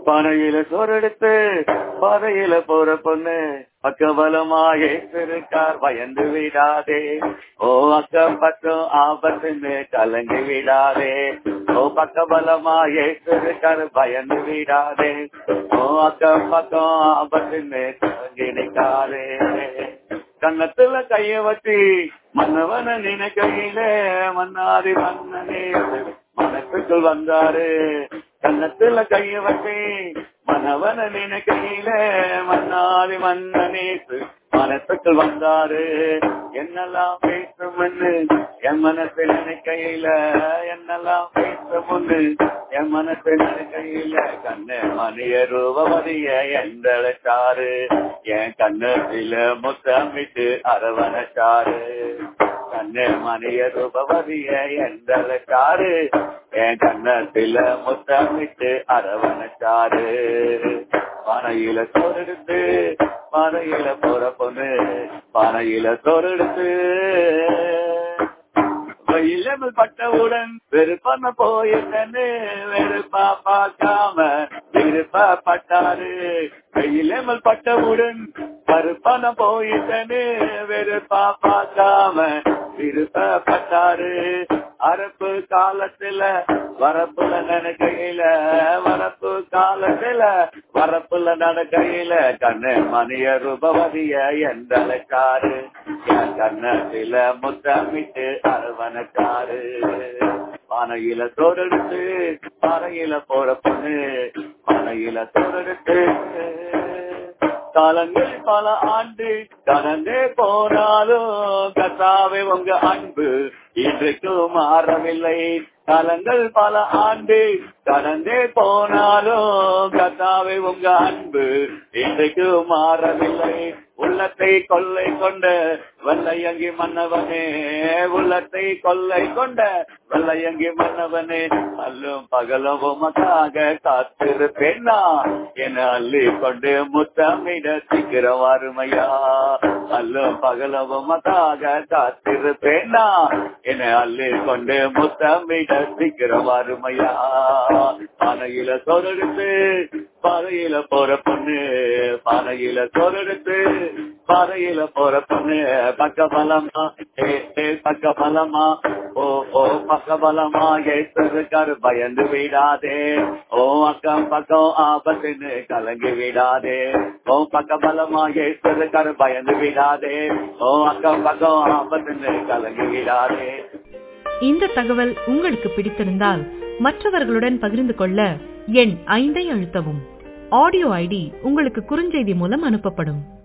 பனையில சோறெடுத்து பாதையில போற பொண்ணு பக்கபலமாக இருக்கார் பயந்து விடாதே ஓ அக்கம் பக்கம் ஆபத்துன்னு கலங்கி விடாதே ஓ பக்கபலமாக இருக்கார் பயந்து விடாதே ஓ அக்கம் பக்கம் ஆபத்துன்னு கலங்கி நிற்காதே கண்ணத்துல கைய வச்சு மன்னவன நினைக்கையில மன்னாதி மன்னனே மனத்துக்குள் வந்தாரு கண்ணத்துல கைய வச்சு மன்னவன நினைக்கையில மன்னாதி மன்னனேசு மனத்துக்குள் வந்தாரு என்னெல்லாம் பேசும்னு என் மனசு நினைக்கையில என்னெல்லாம் பேசும்னு என் மனசு நினைக்கையில கண்ணு மணிய ரூபவதிய எந்தழைச்சாரு என் கண்ணத்தில முத்தமிட்டு அரவணைச்சாரு கண்ணு மணிய ரூபவதிய எந்தழைச்சாரு என் கண்ணத்தில முத்தமிட்டு அரவணைச்சாரு பனையில சோறெடுத்து பானையில போற பொண்ணு பானையில சோறெடுத்து வெயிலமல் பட்டவுடன் வெறுப்பாம போயிட்டனு வெறுப்பா பார்க்காம விருப்பா பட்டாரு வெயிலமல் பட்டவுடன் பருப்பான போயிட்டனு வெறுப்பா பார்க்காம விருப்பப்பட்டாரு அரப்பு காலத்துல வரப்புல நடக்கையில வரப்பு காலத்துல வரப்புல நடக்கையில கண்ணு மணிய ரூபவதிய எந்தழைக்காரு என் கண்ணத்தில முத்தமிட்டு அரவணைக்காரு பானையில சோறெடுத்து பாறையில போற பொண்ணு பானையில சோறெடுத்து காலங்கள் பல ஆண்டு கடந்தே போனாலும் கத்தாவே உங்க அன்பு இன்றைக்கும் மாறவில்லை காலங்கள் பல ஆண்டு கடந்தே போனாலும் கத்தாவே உங்க அன்பு இன்றைக்கு மாறவில்லை உள்ளத்தை கொள்ளை கொண்ட வெள்ளையங்கி மன்னவனே உள்ளத்தை கொள்ளை கொண்ட வெள்ளையங்கி மன்னவனே அல்லும் பகலும் உமக்காக காத்திருப்பேனா என அள்ளி கொண்டு முத்தமிட சீக்கிரம் வருமையா அல்லும் பகலும் உமக்காக காத்திருப்பேனா என அள்ளி கொண்டு முத்தமிட சீக்கிரம் வருமையா பானையில சோறெடுத்து பாதையில போற பொண்ணு பானையில சோறெடுத்து பாதையில போற பொண்ணு பக்க பலமா ஏ ஏ பக்க பலமா ஓ ஓ பக்க பலமா ஏசருக்காரு பயந்து விடாதே ஓ அக்கம் பக்கம் ஆபத்துன்னு கலங்கி விடாதே ஓ பக்க பலமா ஏசருக்காரு பயந்து விடாதே ஓ அக்கம் பக்கம் ஆபத்துன்னு கலங்கி விடாதே இந்த தகவல் உங்களுக்கு பிடித்திருந்தால் மற்றவர்களுடன் பகிர்ந்து கொள்ள எண் ஐந்தை அழுத்தவும் ஆடியோ ஐடி உங்களுக்கு குறுஞ்செய்தி மூலம் அனுப்பப்படும்